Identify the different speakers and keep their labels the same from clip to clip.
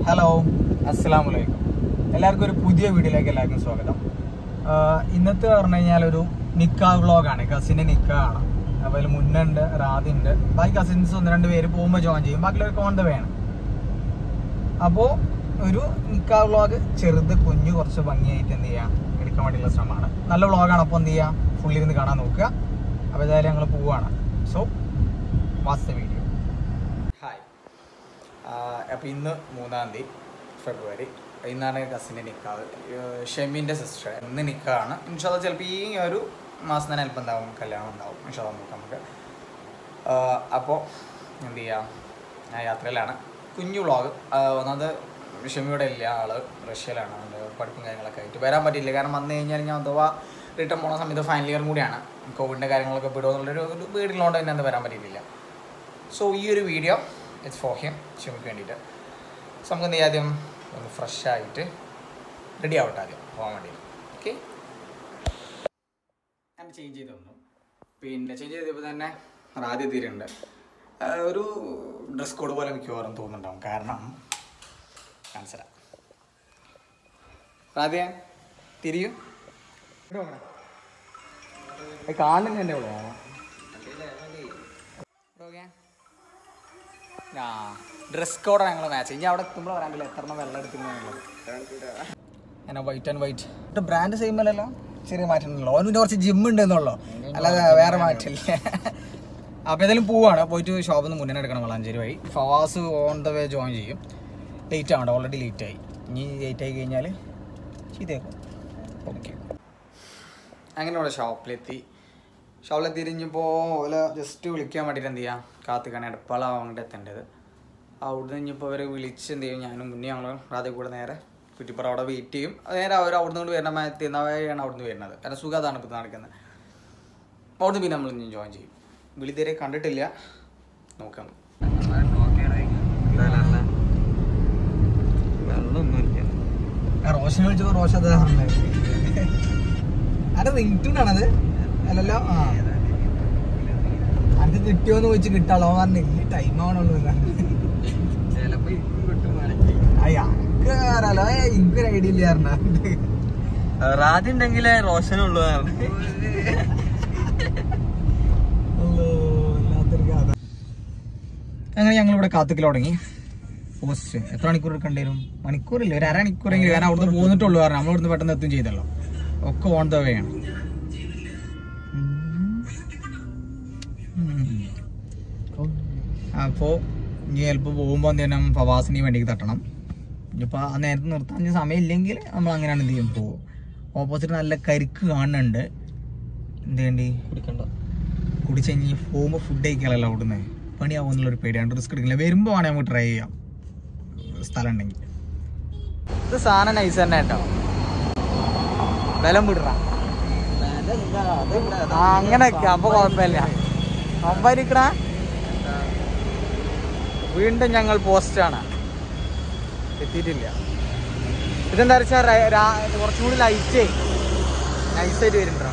Speaker 1: Hello അസ്സാം വലൈക്കും എല്ലാവർക്കും ഒരു പുതിയ വീഡിയോയിലേക്ക് എല്ലാവർക്കും സ്വാഗതം ആഹ് ഇന്നത്തെ പറഞ്ഞു കഴിഞ്ഞാൽ ഒരു നിക്കാ വ്ളോഗാണ് കസിൻ്റെ നിക്കാണ് അപ്പോൾ അതിൽ മുന്നുണ്ട് റാദിണ്ട് ബാക്കി കസിൻസ് ഒന്ന് രണ്ട് പേര് പോകുമ്പോൾ ജോയിൻ ചെയ്യും ബാക്കിയുള്ളവർക്ക് ഓൺ ദ വേണം അപ്പോൾ ഒരു നിക്കാ വ്ളോഗ് ചെറുത് കുഞ്ഞു കുറച്ച് ഭംഗിയായിട്ട് എന്ത് ചെയ്യാം എടുക്കാൻ വേണ്ടിയുള്ള ശ്രമമാണ് നല്ല വ്ളോഗാണ് അപ്പോൾ എന്ത് ചെയ്യാം ഫുള്ളിരുന്ന് കാണാൻ നോക്കുക അപ്പോൾ ഏതായാലും ഞങ്ങൾ പോവുകയാണ് so what's the video hi അപ്പോൾ ഇന്ന് മൂന്നാം തീയതി ഫെബ്രുവരി ഇന്നാണ് കസിൻ്റെ നിക്കാവ് ഷെമിൻ്റെ സിസ്റ്റർ ഇന്ന് നിക്കാണ് ഇൻഷാല്ല ചിലപ്പോൾ ഈ ഒരു മാസം തന്നെ ചിലപ്പോൾ എന്താവും കല്യാണം ഉണ്ടാവും ഇൻഷാല്ല നോക്കാം നമുക്ക് അപ്പോൾ എന്ത് ചെയ്യാം ഞാൻ യാത്രയിലാണ് കുഞ്ഞു വ്ളോഗ് ഒന്നാമത് ഷെമിയുടെ ഇല്ല ആള് റഷ്യയിലാണ് അതുകൊണ്ട് പഠിപ്പും കാര്യങ്ങളൊക്കെ ആയിട്ട് വരാൻ പറ്റില്ല കാരണം വന്നു കഴിഞ്ഞാൽ ഞാൻ അഥവാ റിട്ടേൺ പോണ സമയത്ത് ഫൈനൽ ഇയർ കൂടിയാണ് കോവിഡിൻ്റെ കാര്യങ്ങളൊക്കെ പെടുമോ എന്നുള്ളൊരു ഒരു വീടിലുകൊണ്ട് തന്നെ അത് വരാൻ പറ്റിയിട്ടില്ല സോ ഈ ഒരു വീഡിയോ ഇറ്റ്സ് ഫോർ ഹിം ഷെമിക്ക് വേണ്ടിയിട്ട് സോ നമുക്ക് എന്ത് ചെയ്യാം ആദ്യം ഒന്ന് ഫ്രഷ് ആയിട്ട് റെഡി ആവട്ടെ ആദ്യം പോകാൻ വേണ്ടി ഓക്കെ ഞാൻ ചേഞ്ച് ചെയ്ത് തന്നു പിന്നെ ചേഞ്ച് ചെയ്തപ്പോൾ തന്നെ ആദ്യം തീരുണ്ട് ഒരു ഡ്രസ് കോഡ് പോലെ മിക്കവാറും തോന്നുന്നുണ്ടാവും കാരണം കാണിച്ചരാം ആദ്യം തിരിയൂ കാണുന്നുണ്ട് എന്നെ ഇവിടെ ഓക്കെ ആ ഡ്രസ് കോഡാണ് ഞങ്ങൾ മാച്ച് ഇനി അവിടെ എത്തുമ്പോൾ പറയാൻ എത്ര വെള്ളം എടുക്കുന്നുള്ളത് എന്നാ white and white brand same അല്ലല്ലോ ചെറിയ മാറ്റം ഉണ്ടല്ലോ ഓന് പിന്നെ കുറച്ച് ജിം ഉണ്ട് എന്നുള്ളൂ അല്ലാതെ വേറെ മാറ്റില്ല അപ്പോൾ ഏതായാലും പോവാണ് പോയിട്ട് ഷോപ്പിൽ നിന്ന് മുന്നേ എടുക്കണം വളാഞ്ചേരി വഴി Fawaz on the way join ചെയ്യും ലേറ്റ് ആവണ്ട ഓൾറെഡി ലേറ്റ് ആയി ഇനി ലേറ്റ് ആയി കഴിഞ്ഞാൽ ചെയ്തേക്കും ഓക്കെ അങ്ങനെ ഇവിടെ ഷോപ്പിലെത്തി ഷോപ്പിലെത്തി തിരിഞ്ഞപ്പോൾ ഓല ജസ്റ്റ് വിളിക്കാൻ വേണ്ടിയിട്ട് എന്ത് ചെയ്യാം കാത്തിക്കാണ് എടപ്പാളാണ് അങ്ങോട്ട് എത്തേണ്ടത് അവിടുന്ന് കഴിഞ്ഞപ്പോൾ അവരെ വിളിച്ച് എന്ത് ചെയ്യും ഞാനും മുന്നേ ഞങ്ങൾ ആദ്യം കൂടെ നേരെ കുറ്റിപ്പുറം അവിടെ വെയിറ്റ് ചെയ്യും അത് നേരെ അവർ അവിടുന്ന് കൊണ്ട് വരുന്ന തിന്നവയാണ് അവിടുന്ന് വരുന്നത് കാരണം സുഖം അതാണ് ഇപ്പോൾ നടക്കുന്നത് അപ്പോൾ അവിടുന്ന് പിന്നെ നമ്മൾ ഇനി ജോയിൻ ചെയ്യും വിളി തീരെ കണ്ടിട്ടില്ല നോക്കാം റോഷൻ വിളിച്ചപ്പോൾ റോഷൻ അത് റിംഗ് ടൂൺ ആണത് അല്ലല്ലോ ആ അത് കിട്ടിയോന്ന് ചോദിച്ച് കിട്ടാളോ പറഞ്ഞ ഈ ടൈം ആവണുള്ളൂ അയ്യാ എനിക്കൊരു ഐഡിയ ഇല്ല പറഞ്ഞ
Speaker 2: ആദ്യം ഉണ്ടെങ്കിലേ റോഷനുള്ളൂ
Speaker 1: അങ്ങനെ ഞങ്ങൾ ഇവിടെ കാത്തുക്കൽ തുടങ്ങി പോസ്റ്റ് എത്ര മണിക്കൂർ എടുക്കേണ്ടി വരും മണിക്കൂറില്ല ഒരു അരമണിക്കൂറെങ്കിലും കാരണം അവിടുന്ന് പോന്നിട്ടുള്ളൂ കാരണം നമ്മൾ ഇവിടുന്ന് പെട്ടെന്ന് എത്തും ചെയ്തല്ലോ ഒക്കെ ഓൺ ദ വേ ആണ് അപ്പോൾ ഇനി ചിലപ്പോൾ പോകുമ്പോൾ എന്ത് ചെയ്യണം ഫവാസിന് വേണ്ടിക്ക് തട്ടണം ഇനിയിപ്പോൾ ആ നേരത്തെ നിർത്താൻ സമയം ഇല്ലെങ്കിൽ നമ്മൾ അങ്ങനെയാണ് എന്ത് ചെയ്യും പോകും ഓപ്പോസിറ്റ് നല്ല കരിക്ക് കാണുന്നുണ്ട് എന്ത് ചെയ്യണ്ടി
Speaker 2: കുടിക്കണ്ട
Speaker 1: കുടിച്ച് കഴിഞ്ഞ് പോകുമ്പോൾ ഫുഡ് കഴിക്കാനല്ലോ അവിടുന്ന് പണിയാവും എന്നുള്ളൊരു പേടിയാണ് റിസ്ക് എടുക്കില്ല വരുമ്പോൾ വേണേൽ നമുക്ക് ട്രൈ ചെയ്യാം സ്ഥലം ഉണ്ടെങ്കിൽ ഇത് സാധനം നൈസ് തന്നെ കേട്ടോ ബലം വിടറ ആ അങ്ങനെയൊക്കെ അപ്പൊ കുഴപ്പമില്ല ഒമ്പരിക്കണ വീണ്ടും ഞങ്ങൾ പോസ്റ്റാണ് എത്തിയിട്ടില്ല ഇതെന്താ വെച്ചാൽ കുറച്ചും കൂടി ലൈറ്റേ നൈസായിട്ട് വരുന്നുണ്ടോ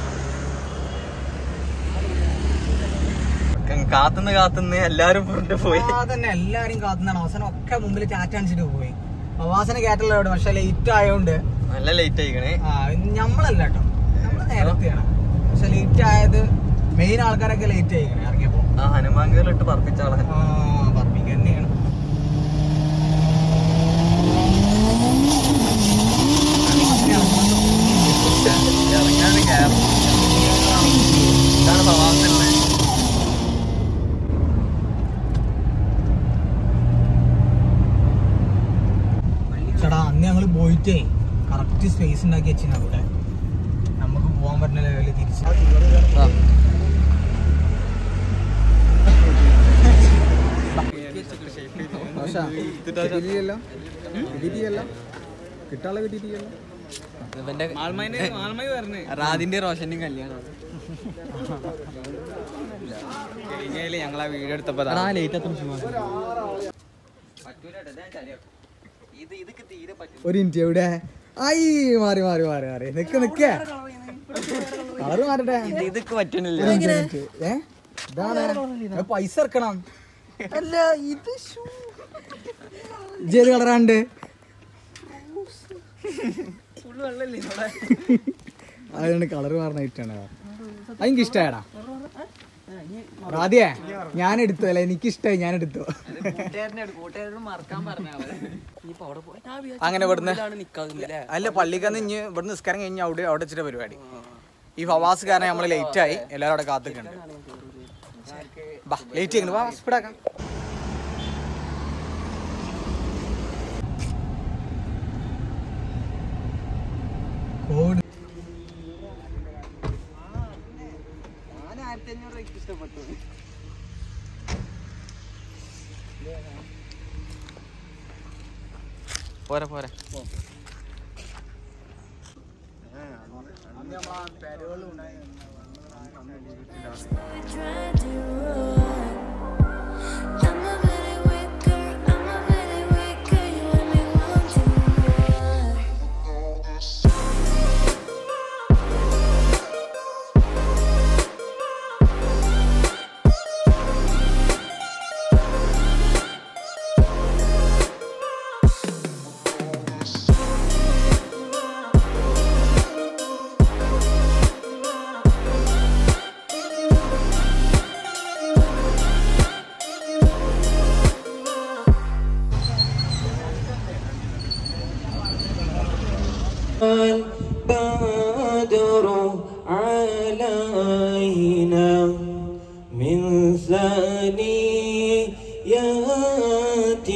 Speaker 2: കാത്തുന്ന് കാത്തുന്ന് എല്ലാരും കൊണ്ട് പോയി
Speaker 1: ആ, അതന്നെ എല്ലാരും കാത്തുന്നാണ് അവസാനം ഒക്കെ മുമ്പിൽ ടാറ്റ അടിച്ചിട്ട് പോയി പ്രവാസന കേട്ടല്ലോ ഇവിടെ പക്ഷെ ലേറ്റ് ആയതുകൊണ്ട്
Speaker 2: നല്ല ലേറ്റ് ആയിക്കണേ
Speaker 1: ആ ഞമ്മളല്ല കേട്ടോ നമ്മള് നേരത്തെയാണ് പക്ഷെ ലേറ്റ് ആയത് മെയിൻ ആൾക്കാരൊക്കെ ലേറ്റ് ആയിക്കണേ ഇറങ്ങിയപ്പോ
Speaker 2: ആ ഹനുമാൻ കേറിട്ട് പറപ്പിച്ച ആളെ
Speaker 1: ആ പറപ്പിക്കുക തന്നെയാണ്
Speaker 2: ഇറങ്ങാണ് കയറും ഇതാണ് പ്രവാസല്ലേ
Speaker 1: ചേട്ടാ അന്ന് ഞങ്ങള് പോയിട്ടേ കറക്റ്റ് സ്പേസ് ഉണ്ടാക്കി വെച്ചിരുന്നു അവിടെ നമുക്ക് പോകാൻ പറ്റുന്ന ലെവലിൽ തിരിച്ച് കിട്ടിയില്ലല്ലോ കിട്ടിയില്ലല്ലോ കിട്ടാനുള്ള കിട്ടിയില്ലല്ലോ
Speaker 2: റാദിന്റെ റോഷന്റെയും കല്യാണം
Speaker 1: ഞങ്ങൾ ആ വീഡിയോ എടുത്തപ്പോ
Speaker 2: ലേറ്റ് എത്ര
Speaker 1: ഒരു മിനിറ്റ് എവിടെ ഐ മാറി മാറി മാറി മാറി നിക്ക് നിക്ക് കളറ് മാറട്ടെ
Speaker 2: ഇതൊക്കെ പറ്റണില്ല
Speaker 1: ഒരു മിനിറ്റ്, ഒരു മിനിറ്റ്. ഏ ഇതാണ് അത് പൈസ ഇറക്കണം അല്ല ഇത് ജേത് കളറാണ്ട്
Speaker 2: ഫുള്ള് വെള്ളല്ലേ ഇവിടെ
Speaker 1: അതുകൊണ്ട് കളർ മാറുന്ന ഐറ്റാണ് അതെനിക്ക് ഇഷ്ടമായടാ ആദ്യേ ഞാൻ എടുത്തു അല്ല എനിക്ക് ഇഷ്ടമായി ഞാൻ എടുത്തു
Speaker 2: കൂട്ടുകാരനോട് കൂട്ടുകാരോട് മറക്കാൻ പറഞ്ഞ ഇപ്പൊ അവിടെ പോയി
Speaker 1: അങ്ങനെ ഇവിടുന്ന്
Speaker 2: നിക്കാതില്ലേ
Speaker 1: അല്ല പള്ളിക്കന്ന് ഇഞ്ഞ് ഇവിടുന്ന് നിസ്കാരം കഴിഞ്ഞ് അവിടെ അവിടെ വെച്ചിട്ട് പരിപാടി ഈ ഫവാസ് കാരണം നമ്മൾ ലേറ്റ് ആയി എല്ലാവരും അവിടെ കാത്തിക്കുന്നുണ്ട് ബാ ലേറ്റ് ചെയ്യുന്നു വാ സ്പീഡാക്കാം കോഡ്
Speaker 2: ഞാൻ ആയിരത്തി അഞ്ഞൂറ് രൂപയ്ക്ക് ഇഷ്ടപ്പെട്ടു പോരെ പോരെ
Speaker 3: Trying to run. I'm a very weak girl. I'm a very weak girl. You let me want to run.
Speaker 4: البدر علينا من ثنيات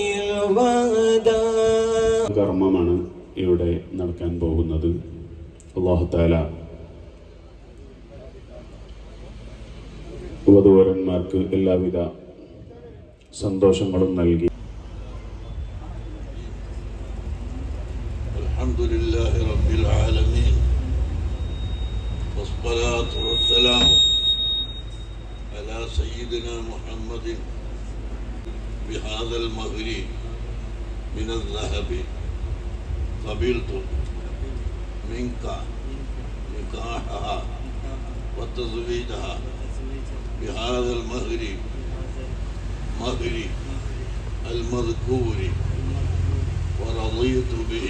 Speaker 4: الوداع
Speaker 5: കർമ്മമാണ് ഇവിടെ നടക്കാൻ പോകുന്നത് അള്ളാഹു താല വധുവരന്മാർക്ക് എല്ലാവിധ സന്തോഷങ്ങളും നൽകി
Speaker 6: الحمد لله رب العالمين والصلاة والسلام على سيدنا محمد بهذا المهر من الذهب قبلت منك نكاحها وتزويجها بهذا المهر مهر المذكور ورضيت به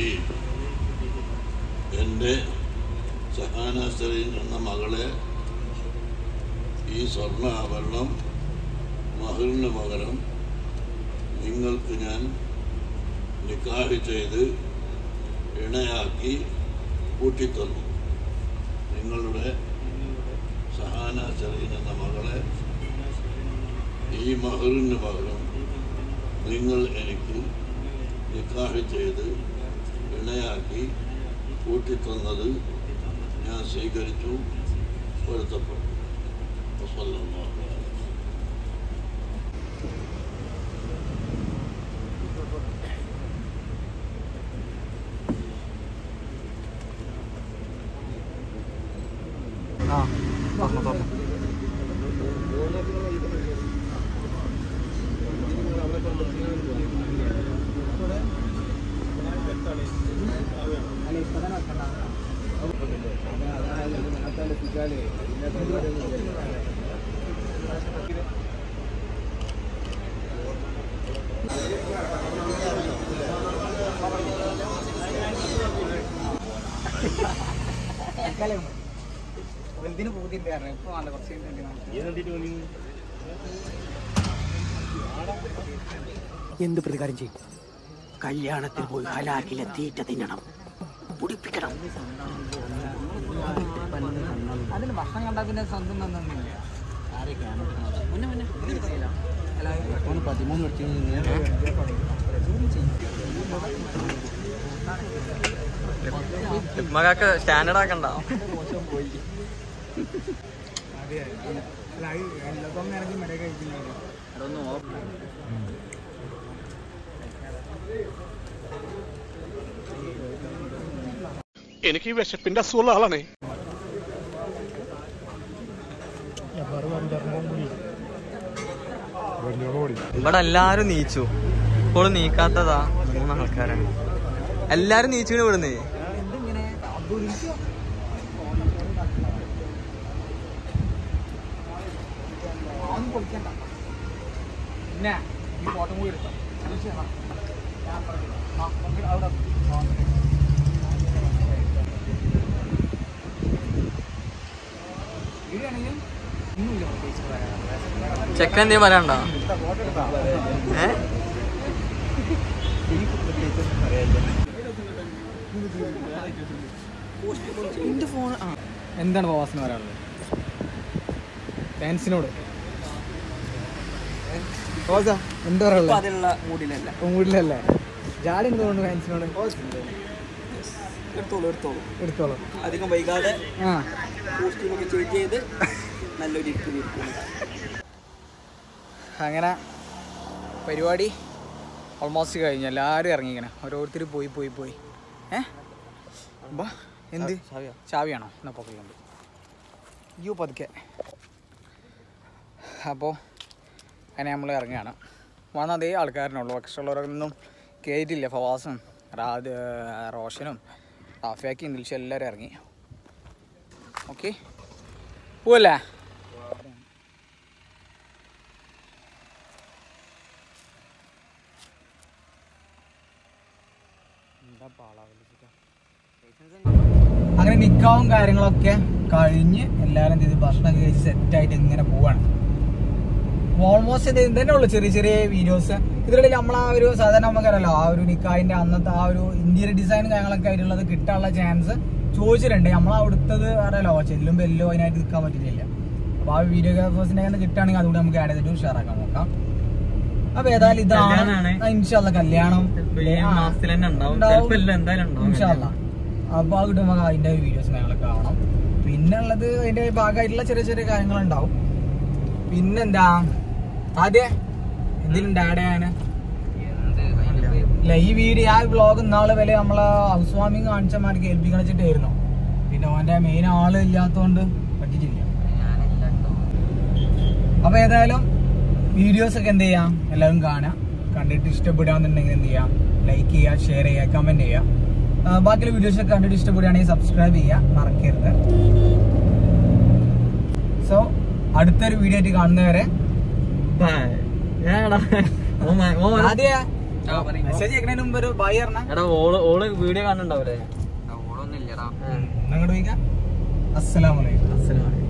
Speaker 6: എൻ്റെ സഹാനാശ്രയിൽ എന്ന മകളെ ഈ സ്വർണ്ണ ആഭരണം മഹറിന് പകരം നിങ്ങൾക്ക് ഞാൻ നിക്കാഹ് ചെയ്ത് ഇണയാക്കി കൂട്ടിത്തന്നു നിങ്ങളുടെ സഹാനാശ്രയിൽ എന്ന മകളെ ഈ മഹറിന് പകരം നിങ്ങൾ എനിക്ക് നിക്കാഹ് ചെയ്ത് ഇണയാക്കി കൂട്ടിത്തന്നത് ഞാൻ സ്വീകരിച്ചു പൊരുത്തപ്പെട്ടു വസല്ലല്ലാഹു അലൈഹി വസല്ലം.
Speaker 1: ആ തുറന്നു തുറന്നു വലുതിന് പോകുന്നില്ല ഇപ്പൊ വേണ്ട കുറച്ച് കഴിഞ്ഞിട്ട്
Speaker 7: എന്ത് പ്രതികാരം ചെയ്യും കല്യാണത്തിൽ പോയി ഹലാക്കിലെ തീറ്റ തിന്നണം കുടിപ്പിക്കണം
Speaker 1: അതിന് ഭക്ഷണം കണ്ടാൽ പിന്നെ സ്വന്തം തന്നില്ല
Speaker 2: പതിമൂന്ന് മകക്ക് സ്റ്റാൻഡേർഡ് ആക്കണ്ട
Speaker 1: അതെ അല്ല എല്ലാത്തൊന്നും എനിക്ക് മെഡ കഴിക്കുന്നില്ല
Speaker 8: എനിക്ക് ഈ വിശപ്പിന്റെ അസുഖമുള്ള ആളാണേ
Speaker 2: ഇവിടെ എല്ലാരും നീച്ചു ഇപ്പോൾ നീക്കാത്തതാ മൂന്ന് ആൾക്കാരാണ് എല്ലാരും നീച്ചു ഇവിടുന്ന്
Speaker 1: എന്തിങ്ങനെ അധ്വാനിച്ചോ അതൊന്നും പൊളിക്കണ്ട പിന്നെ ഈ ഫോട്ടോ കൂടി എടുക്കാം അത് ചെയ്യണം. ഞാൻ പറഞ്ഞു. ആ, നമുക്ക് അവിടെ ആ.
Speaker 2: ചെക്കൻ എന്തേലും പറയാനുണ്ടോ ഏ
Speaker 1: എന്താണ് പ്രവാസിന് പറയാനുള്ളത് ഫാൻസിനോട് പ്രവാസാ, എന്താ പറയാനുള്ളത്
Speaker 7: അതിനുള്ള മൂഡിലല്ല
Speaker 1: മൂടിലല്ലേ ജാടി എന്തുകൊണ്ട് ഫാൻസിനോട്
Speaker 7: എടുത്തോളൂ എടുത്തോളൂ
Speaker 1: എടുത്തോളൂ
Speaker 7: അധികം വൈകാതെ
Speaker 1: ആ
Speaker 7: കോസ്റ്റ്യൂമൊക്കെ ചേഞ്ച് ചെയ്ത് നല്ലൊരു ഇരിക്കും ഇരിക്കും
Speaker 1: അങ്ങനെ പരിപാടി ഓൾമോസ്റ്റ് കഴിഞ്ഞു എല്ലാവരും ഇറങ്ങിക്കണേ ഓരോരുത്തർ പോയി പോയി പോയി ഏ ബാ എന്ത് ചാവിയാണോ എന്നാ പൊക്കലുണ്ട് യു പതുക്കെ അപ്പോൾ അങ്ങനെ നമ്മൾ ഇറങ്ങുകയാണ് വന്ന അതേ ആൾക്കാരനുള്ളൂ പക്ഷേ കയറ്റില്ല ഫവാസും റാദ് റോഷനും റാഫിയാക്കി ഇംഗ്ലീഷ് എല്ലാവരും ഇറങ്ങി ഓക്കെ പോവല്ലേ അങ്ങനെ നിക്കാവും കാര്യങ്ങളൊക്കെ കഴിഞ്ഞ് എല്ലാവരും ചെയ്ത് ഭക്ഷണമൊക്കെ കഴിച്ച് സെറ്റായിട്ട് ഇങ്ങനെ പോവാണ് ഓൾമോസ്റ്റ് ഇത് ഇതന്നെ ഉള്ളു ചെറിയ ചെറിയ വീഡിയോസ് ഇതിനിടയിൽ നമ്മൾ ആ ഒരു സാധാരണ നമുക്കറിയാലോ ആ ഒരു നിക്കാഹിന്റെ അന്നത്തെ ആ ഒരു ഇന്ത്യയുടെ ഡിസൈൻ കാര്യങ്ങളൊക്കെ ആയിട്ടുള്ളത് കിട്ടാനുള്ള ചാൻസ് ചോദിച്ചിട്ടുണ്ട് നമ്മൾ അവിടുത്തത് അറിയാലോ ചെല്ലും ബെല്ലോ അതിനായിട്ട് നിൽക്കാൻ പറ്റുന്നില്ല അപ്പൊ ആ വീഡിയോഗ്രാഫേഴ്സിന്റെ കയ്യിൽ നിന്ന് കിട്ടുകയാണെങ്കിൽ അതുകൂടി നമുക്ക് ആഡ് ചെയ്തിട്ട് ഉഷാറാക്കാൻ നോക്കാം അപ്പൊ ഏതായാലും
Speaker 2: കല്യാണാണ്.
Speaker 1: ഇതാണ് ഇൻഷാല്ല കല്യാണം
Speaker 2: ഈ
Speaker 1: ആ,
Speaker 2: മാസത്തിൽ തന്നെ ഉണ്ടാവും
Speaker 1: ഉണ്ടാവും.
Speaker 2: ചിലപ്പോ എല്ലാം എന്തായാലും ഉണ്ടാവും
Speaker 1: ഇൻഷാല്ല അപ്പൊ അത് കിട്ടുമ്പോൾ അതിന്റെ വീഡിയോസ് കാര്യങ്ങളൊക്കെ കാണാം പിന്നെ ഉള്ളത് അതിന്റെ ഭാഗമായിട്ടുള്ള ചെറിയ ചെറിയ കാര്യങ്ങളുണ്ടാവും പിന്നെന്താ ആദ്യ എന്തിനുണ്ട് ആഡ് ചെയ്യാന് ഇല്ല ഈ വീഡിയോ ആ വ്ളോഗ് ഇന്നാള് വില നമ്മളെ ഹൗസ് വാമിങ് കാണിച്ചമാർക്ക് ഏൽപ്പിക്കണം വെച്ചിട്ടായിരുന്നു പിന്നെ ഓന്റെ മെയിൻ ആള് ഇല്ലാത്തോണ്ട് പറ്റിച്ചില്ല അപ്പൊ ഏതായാലും വീഡിയോസ് ഒക്കെ എന്ത് ചെയ്യാം എല്ലാവരും കാണാം കണ്ടിട്ട് ഇഷ്ടപ്പെടുകയാണെന്നുണ്ടെങ്കിൽ എന്ത് ചെയ്യാം ലൈക്ക് ചെയ്യുക ഷെയർ ചെയ്യുക കമന്റ് ചെയ്യുക ആ, ബാക്കിയുള്ള വീഡിയോസ് ഒക്കെ കണ്ടിട്ട് ഇഷ്ടപ്പെടുകയാണെങ്കിൽ സബ്സ്ക്രൈബ് ചെയ്യുക മറക്കരുത് സോ അടുത്തൊരു വീഡിയോ ആയിട്ട് കാണുന്നവരെ
Speaker 2: Bye. ഞാനെടാ, ഓൻ മ- ഓൻ വരാ-
Speaker 1: ആദ്യ മെസ്സേജ് അയക്കുന്നതിന് മുമ്പ് ഒരു ബൈ പറഞ്ഞ
Speaker 2: എടാ ഓള് ഓള് വീഡിയോ കാണുന്നുണ്ടാവൂലേ
Speaker 1: നിങ്ങോട്ട് ചോദിക്കാം അസ്സലാമലൈക്കും
Speaker 2: അസ്സലാമലൈക്കും